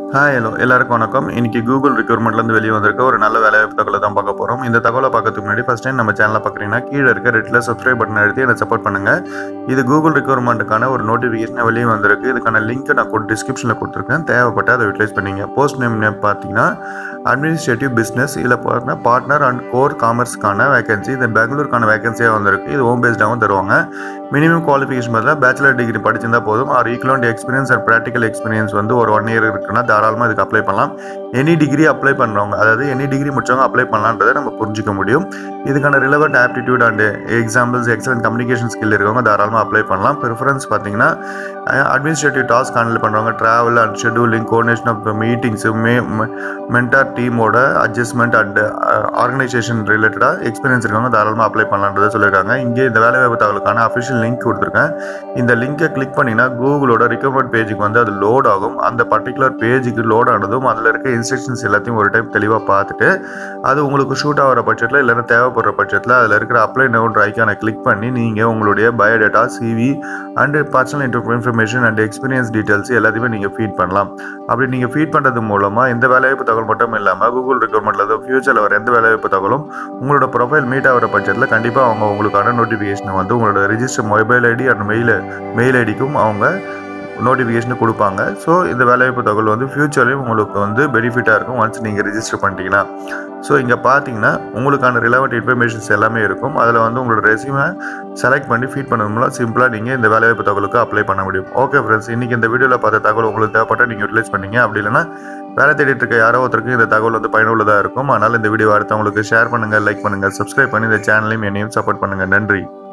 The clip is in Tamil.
ஹாய் ஹலோ எல்லாருக்கும் வணக்கம் இன்னைக்கு கூகுள் ரெக்யூர்மெண்ட்லேருந்து வெளியே வந்திருக்க ஒரு நல்ல வேலைவாய்ப்பு தகவலை தான் பார்க்க போகிறோம் இந்த தகவலை பார்க்கறதுக்கு முன்னாடி ஃபஸ்ட் டைம் நம்ம சேனலை பார்க்குறீங்கன்னா கீழே இருக்க ரெட்டில் சப்ஸ்கிரைப் பட்டன் அழுத்தி எனக்கு சப்போர்ட் பண்ணுங்கள் இது கூகுள் ரெக்யூர்மெண்ட்டுக்கான ஒரு நோட்டிஃபிகேஷன் வெளியே வந்திருக்கு இதுக்கான லிங்க் நான் கூட டிஸ்கிரிப்ஷனில் கொடுத்துருக்கேன் தேவைப்பட்டு அதை யூட்டிலைஸ் பண்ணிங்க போஸ்ட் நேம் நேம் பார்த்தீங்கன்னா அட்மினிஸ்ட்ரேட்டிவ் பிஸ்னஸ் இல்லை பார்த்தீங்கன்னா பார்ட்னர் அண்ட் கோர் காமர்ஸ்க்கான வேகன்சி இது பெங்களூருக்கான வேகன்சியாக வந்திருக்கு இது ஹோம் பேஸ்டாகவும் தருவாங்க மினிமம் குவாலிஃபிகேஷன் பார்த்தா பேச்சுலர் டிகிரி படிச்சிருந்தா போதும் or equivalent experience and practical experience வந்து ஒரு ஒன் இயர் இருக்குன்னா தாராளமாக இதுக்கு அப்ளை பண்ணலாம் எனி டிகிரி அப்ளை பண்ணுறவங்க அதாவது எனி டிகிரி முடிச்சவங்க அப்ளை பண்ணலான்றதை நம்ம புரிஞ்சிக்க முடியும் இதுக்கான relevant aptitude and examples excellent communication skill இருக்கவங்க தாராளமாக அப்ளை பண்ணலாம் ப்ரிஃபரன்ஸ் பார்த்தீங்கன்னா அட்மினிஸ்ட்ரேட்டிவ் டாஸ்க் ஹேண்டில் பண்ணுறவங்க travel and scheduling coordination of meetings may mentor டீமோட அட்ஜஸ்ட்மெண்ட் அண்ட் ஆர்கனைசேஷன் ரிலேட்டடாக எக்ஸ்பீரியன்ஸ் இருக்கவங்க தாராளமாக அப்ளை பண்ணலான்றதை சொல்லியிருக்காங்க இங்கே இந்த வேலைவாய்ப்பு தகவலுக்கான அஃபிஷியல் லிங்க் கொடுத்துருக்கேன் இந்த லிங்கை கிளிக் பண்ணிங்கன்னா கூகுளோட ரிகமெண்ட் பேஜுக்கு வந்து அது லோட் ஆகும் அந்த பர்டிகுலர் பேஜுக்கு லோட் ஆனதும் அதில் இருக்க இன்ஸ்ட்ரக்ஷன்ஸ் எல்லாத்தையும் ஒரு டைம் தெளிவாக பார்த்துட்டு அது உங்களுக்கு ஷூட் ஆகிற பட்சத்தில் இல்லைன்னா தேவைப்படுற பட்சத்தில் அதில் இருக்கிற அப்ளை நவுன்ற ஐக்கானை கிளிக் பண்ணி நீங்கள் உங்களுடைய biodata CV and personal information and experience details எல்லாத்தையுமே நீங்கள் ஃபீட் பண்ணலாம் அப்படி நீங்கள் ஃபீட் பண்ணுறது மூலமாக இந்த வேலைவாய்ப்பு தகவல் மட்டும் இல்லாமல் கூகுள் ரெக்ரூட்மெண்ட்டில் ஃபியூச்சரில் வர எந்த வேலைவாய்ப்பு தகவலும் உங்களோட ப்ரொஃபைல் மீட் ஆகிற பட்சத்தில் கண்டிப்பாக அவங்க உங்களுக்கான நோட்டிஃபிகேஷனை வந்து உங்களோட register mobile ID and mail mail ஐடிக்கும் அவங்க நோட்டிஃபிகேஷன் கொடுப்பாங்க ஸோ இந்த வேலைவாய்ப்பு தகவல் வந்து ஃப்யூச்சர்லேயும் உங்களுக்கு வந்து பெனிஃபிட்டாக இருக்கும் ஒன்ஸ் நீங்கள் ரிஜிஸ்டர் பண்ணிட்டீங்கன்னா ஸோ இங்கே பார்த்தீங்கன்னா உங்களுக்கான ரிலவெண்ட் இன்ஃபர்மேஷன்ஸ் எல்லாமே இருக்கும் அதில் வந்து உங்களோட ரெசியூமை செலக்ட் பண்ணி ஃபீட் பண்ணது மூலம் சிம்பிளாக நீங்கள் இந்த வேலைவாய்ப்பு தகவலுக்கு அப்ளை பண்ண முடியும் ஓகே ஃப்ரெண்ட்ஸ் இன்றைக்கி இந்த வீடியோவில் பார்த்த தகவல் உங்களுக்கு தேவைப்பட்டால் நீங்கள் யூட்டிலைஸ் பண்ணீங்க அப்படி இல்லைன்னா வேலை தேடிட்டு இருக்க யாரோ ஒருத்தருக்கு இந்த தகவல் வந்து பயனுள்ளதாக இருக்கும் அதனால் இந்த வீடியோ அடுத்தவங்களுக்கு ஷேர் பண்ணுங்கள் லைக் பண்ணுங்கள் சப்ஸ்கிரைப் பண்ணி இந்த சேனலையும் என்னையும் சப்போர்ட் பண்ணுங்கள் நன்றி